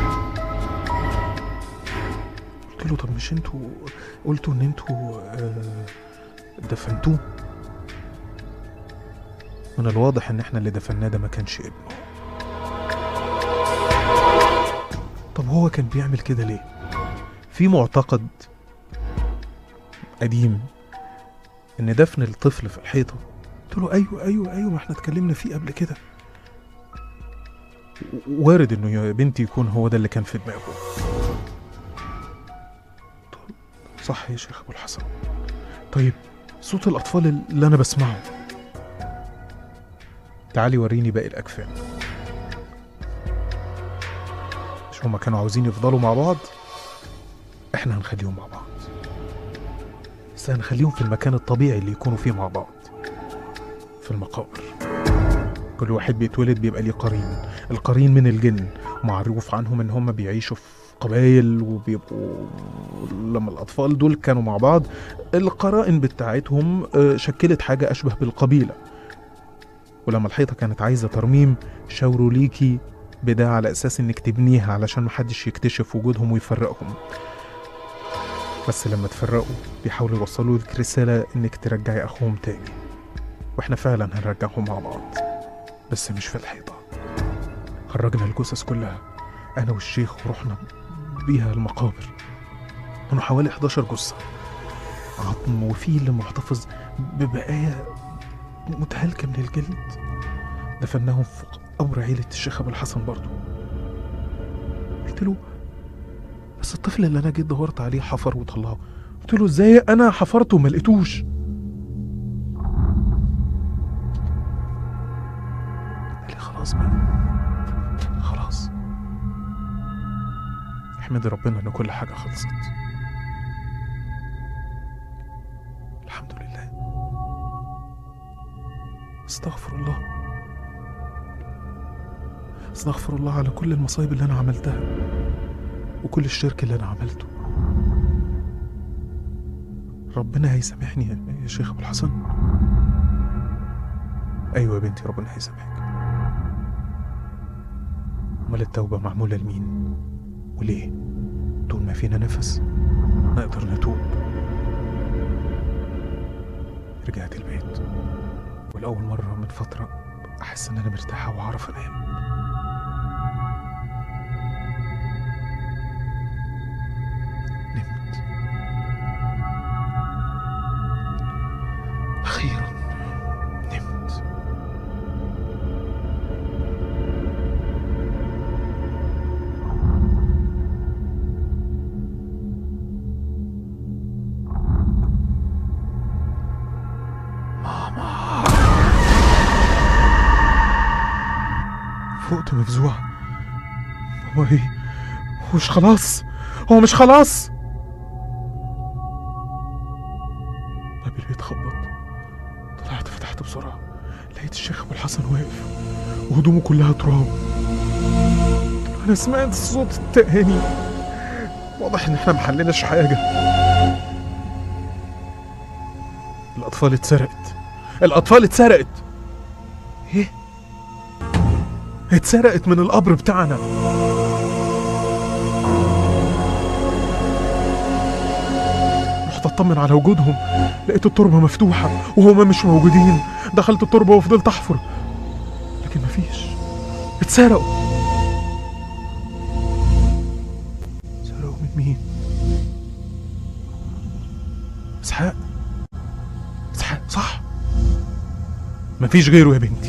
قلت له طب مش انتوا قلتوا ان انتوا آه، دفنتوه من الواضح ان احنا اللي دفناه ده ما كانش ابنه طب هو كان بيعمل كده ليه في معتقد قديم ان دفن الطفل في الحيطه قلت له ايوه ايوه ايوه ما احنا اتكلمنا فيه قبل كده وارد انه يا بنتي يكون هو ده اللي كان في دماغه صح يا شيخ ابو الحسن طيب صوت الاطفال اللي انا بسمعه تعالي وريني باقي الاكفان مش هما كانوا عاوزين يفضلوا مع بعض احنا هنخليهم مع بعض بس هنخليهم في المكان الطبيعي اللي يكونوا فيه مع بعض في المقابر كل واحد بيتولد بيبقى ليه قرين القرين من الجن معروف عنهم ان هم بيعيشوا في قبائل وبيبقوا لما الاطفال دول كانوا مع بعض القرائن بتاعتهم آه، شكلت حاجه اشبه بالقبيله ولما الحيطه كانت عايزه ترميم شاوروا ليكي بده على اساس انك تبنيها علشان محدش يكتشف وجودهم ويفرقهم بس لما تفرقوا بيحاولوا يوصلوا لك رساله انك ترجعي اخوهم تاني واحنا فعلا هنرجعهم مع بعض بس مش في الحيطة خرجنا الجثث كلها أنا والشيخ ورحنا بيها المقابر كانوا حوالي 11 جثة عظم وفيل محتفظ ببقايا متهالكة من الجلد دفناهم في قبر عيلة الشيخ أبو الحسن برضو قلت له بس الطفل اللي أنا جيت دورت عليه حفر وطلعه قلت له ازاي أنا حفرته وما لقيتوش قال لي خلاص بقى خلاص احمد ربنا ان كل حاجة خلصت الحمد لله استغفر الله استغفر الله على كل المصايب اللي انا عملتها وكل الشرك اللي انا عملته ربنا هيسامحني يا- يا شيخ ابو الحسن ايوه يا بنتي ربنا هيسامحك امال التوبه معموله لمين وليه طول ما فينا نفس نقدر نتوب رجعت البيت والأول مرة من فترة أحس إن أنا مرتاحة وأعرف أنام نمت أخيرا نمت فقت مفزوع هو ايه هو مش خلاص هو مش خلاص باب البيت خبط طلعت فتحت بسرعة لقيت الشيخ أبو الحسن واقف وهدومه كلها تراب أنا سمعت الصوت التاني واضح إن إحنا محلناش حاجة الأطفال اتسرقت الأطفال اتسرقت إيه؟ اتسرقت من القبر بتاعنا رحت اطمن على وجودهم لقيت التربة مفتوحة وهما مش موجودين دخلت التربة وفضلت احفر لكن مفيش اتسرقوا سرقوا من مين؟ اسحاق اسحاق صح مفيش غيره يا بنتي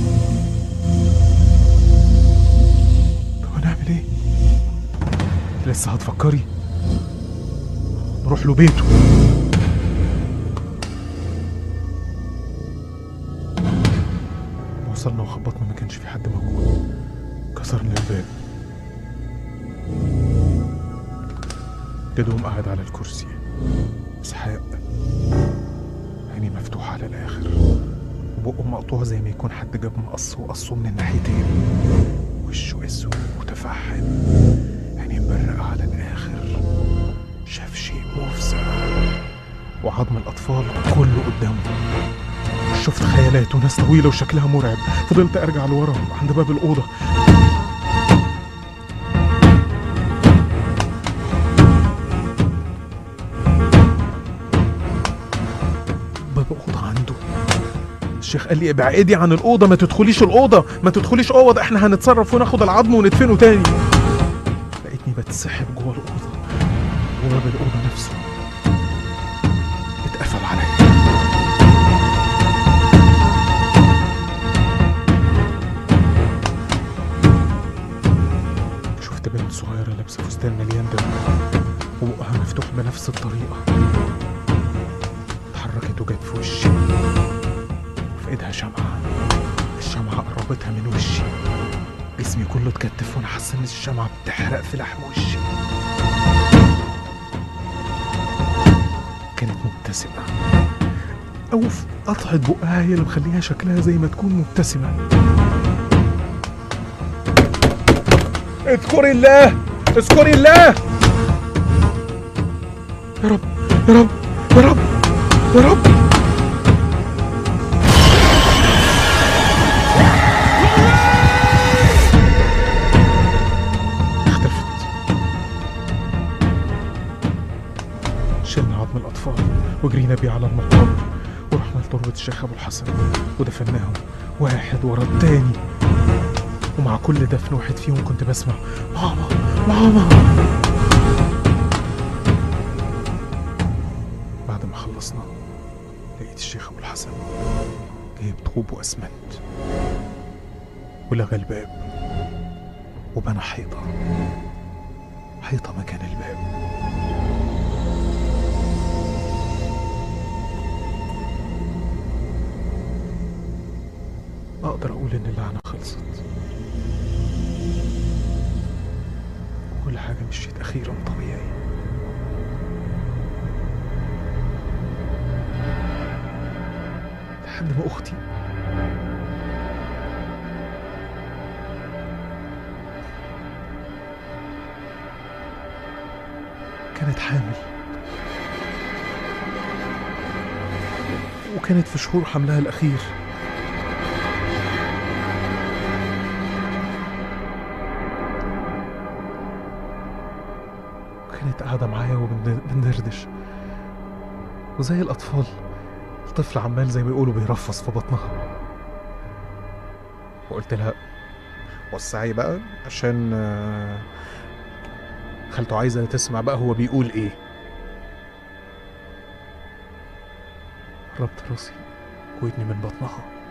طب هنعمل ايه؟ لسه هتفكري نروح له بيته لما وصلنا وخبطنا ما كانش في حد موجود كسرنا الباب جدهم قاعد على الكرسي اسحاق عيني مفتوحة على الآخر وبقه مقطوع زي ما يكون حد جاب مقص وقصه من الناحيتين وشه اسود متفحم عينيه مبرقة على الآخر شاف شيء مفزع وعظم الأطفال كله قدامه شفت خيالات وناس طويلة وشكلها مرعب فضلت أرجع لورا عند باب الأوضة باب أوضة عنده الشيخ قال لي ابعدي عن الأوضة ما تدخليش الأوضة ما تدخليش أوضة احنا هنتصرف وناخد العظم وندفنه تاني لقيتني بتسحب جوه الأوضة وباب الأوضة نفسه اتقفل عليا شفت بنت صغيرة لابسة فستان مليان دم وبقها مفتوح بنفس الطريقة اتحركت وجت في وشي وفي ايدها شمعة الشمعة قربتها من وشي جسمي كله اتكتف وانا حاسة ان الشمعة بتحرق في لحم وشي كانت مبتسمة أو في قطعة بقها هي اللي مخليها شكلها زي ما تكون مبتسمة اذكري الله اذكري الله يا رب يا رب يا رب يا رب اختفت شلنا عظم الأطفال وجرينا بيه على المقابر ورحنا رحنا لتربة الشيخ أبو الحسن ودفناهم واحد ورا التاني ومع كل دفن واحد فيهم كنت بسمع ماما ماما بعد ما خلصنا لقيت الشيخ أبو الحسن جايب طوب وأسمنت ولغى الباب وبنى حيطة حيطة مكان الباب أقدر أقول إن اللعنة خلصت كل حاجة مشيت أخيرا طبيعي لحد ما أختي كانت حامل وكانت في شهور حملها الأخير كانت قاعدة معايا وبندردش وزي الأطفال الطفل عمال زي ما يقولوا بيرفص في بطنها وقلت لها وسعي بقى عشان آه، خالته عايزة تسمع بقى هو بيقول ايه قربت راسي ودني من بطنها